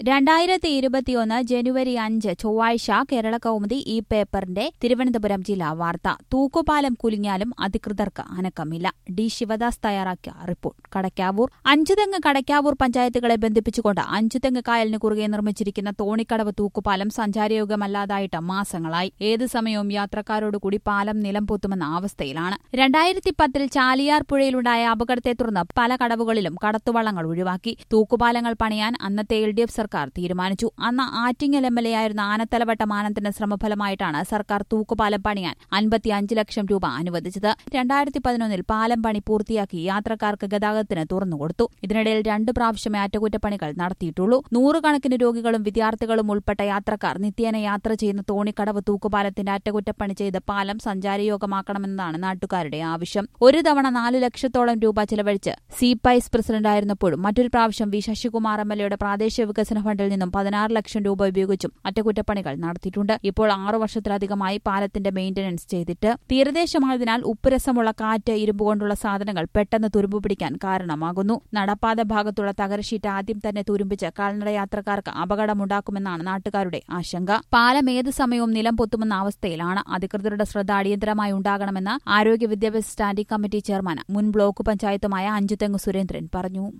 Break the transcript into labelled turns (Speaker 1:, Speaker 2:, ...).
Speaker 1: രണ്ടായിരത്തി ഇരുപത്തിയൊന്ന് ജനുവരി അഞ്ച് ചൊവ്വാഴ്ച കേരള കൗമുദി ഈ പേപ്പറിന്റെ തിരുവനന്തപുരം ജില്ലാ വാർത്ത തൂക്കുപാലം കുലുങ്ങിയാലും അധികൃതർക്ക് അനക്കമില്ല ഡി ശിവദാസ് തയ്യാറാക്കിയ റിപ്പോർട്ട് കടക്കാവൂർ അഞ്ചുതെങ്ങ് കടക്കാവൂർ പഞ്ചായത്തുകളെ ബന്ധിപ്പിച്ചുകൊണ്ട് അഞ്ചുതെങ്ങ് കായലിന് കുറുകെ നിർമ്മിച്ചിരിക്കുന്ന തോണിക്കടവ് തൂക്കുപാലം സഞ്ചാരയോഗ്യമല്ലാതായിട്ട് മാസങ്ങളായി ഏത് സമയവും യാത്രക്കാരോടുകൂടി പാലം നിലം പൊത്തുമെന്ന അവസ്ഥയിലാണ് രണ്ടായിരത്തി പത്തിൽ ചാലിയാർ പുഴയിലുണ്ടായ അപകടത്തെ തുടർന്ന് പല കടവുകളിലും കടത്തുവള്ളങ്ങൾ ഒഴിവാക്കി തൂക്കുപാലങ്ങൾ പണിയാൻ അന്നത്തെ എൽ ഡി എഫ് സർക്കാർ തീരുമാനിച്ചു അന്ന് ആറ്റിങ്ങൽ എം എൽ എ ആയിരുന്ന ആനത്തലവട്ട മാനത്തിന്റെ ശ്രമഫലമായിട്ടാണ് സർക്കാർ തൂക്കുപാലം പണിയാൻ അൻപത്തിയഞ്ച് ലക്ഷം രൂപ അനുവദിച്ചത് രണ്ടായിരത്തി പതിനൊന്നിൽ പാലം പണി പൂർത്തിയാക്കി യാത്രക്കാർക്ക് ഗതാഗതത്തിന് തുറന്നുകൊടുത്തു ഇതിനിടയിൽ രണ്ട് പ്രാവശ്യമേ അറ്റകുറ്റപ്പണികൾ നടത്തിയിട്ടുള്ളൂ നൂറുകണക്കിന് രോഗികളും വിദ്യാർത്ഥികളും ഉൾപ്പെട്ട യാത്രക്കാർ നിത്യേന യാത്ര ചെയ്യുന്ന തോണിക്കടവ് തൂക്കുപാലത്തിന്റെ അറ്റകുറ്റപ്പണി ചെയ്ത് പാലം സഞ്ചാരയോഗ്യമാക്കണമെന്നതാണ് നാട്ടുകാരുടെ ആവശ്യം ഒരു തവണ നാല് ലക്ഷത്തോളം രൂപ ചെലവഴിച്ച് സിപൈസ് പ്രസിഡന്റായിരുന്നപ്പോഴും മറ്റൊരു പ്രാവശ്യം വി ശശികുമാർ എം എൽ എയുടെ പ്രാദേശിക വികസന ഫണ്ടിൽ നിന്നും പതിനാറ് ലക്ഷം രൂപ ഉപയോഗിച്ചും അറ്റകുറ്റപ്പണികൾ നടത്തിയിട്ടുണ്ട് ഇപ്പോൾ ആറു വർഷത്തിലധികമായി പാലത്തിന്റെ മെയിന്റനൻസ് ചെയ്തിട്ട് തീരദേശമായതിനാൽ ഉപ്പുരസമുള്ള കാറ്റ് ഇരുമ്പുകൊണ്ടുള്ള സാധനങ്ങൾ പെട്ടെന്ന് തുരുമ്പ് പിടിക്കാൻ കാരണമാകുന്നു നടപ്പാത ഭാഗത്തുള്ള തകരശീറ്റ് ആദ്യം തന്നെ തുരുമ്പിച്ച് കാൽനട യാത്രക്കാർക്ക് അപകടമുണ്ടാക്കുമെന്നാണ് നാട്ടുകാരുടെ ആശങ്ക പാലം ഏത് സമയവും നിലം പൊത്തുമെന്ന അവസ്ഥയിലാണ് അധികൃതരുടെ ശ്രദ്ധ അടിയന്തരമായി ഉണ്ടാകണമെന്ന് ആരോഗ്യ വിദ്യാഭ്യാസ സ്റ്റാൻഡിംഗ് കമ്മിറ്റി ചെയർമാൻ മുൻ ബ്ലോക്ക് പഞ്ചായത്തുമായ അഞ്ചുതെങ്ങ് സുരേന്ദ്രൻ പറഞ്ഞു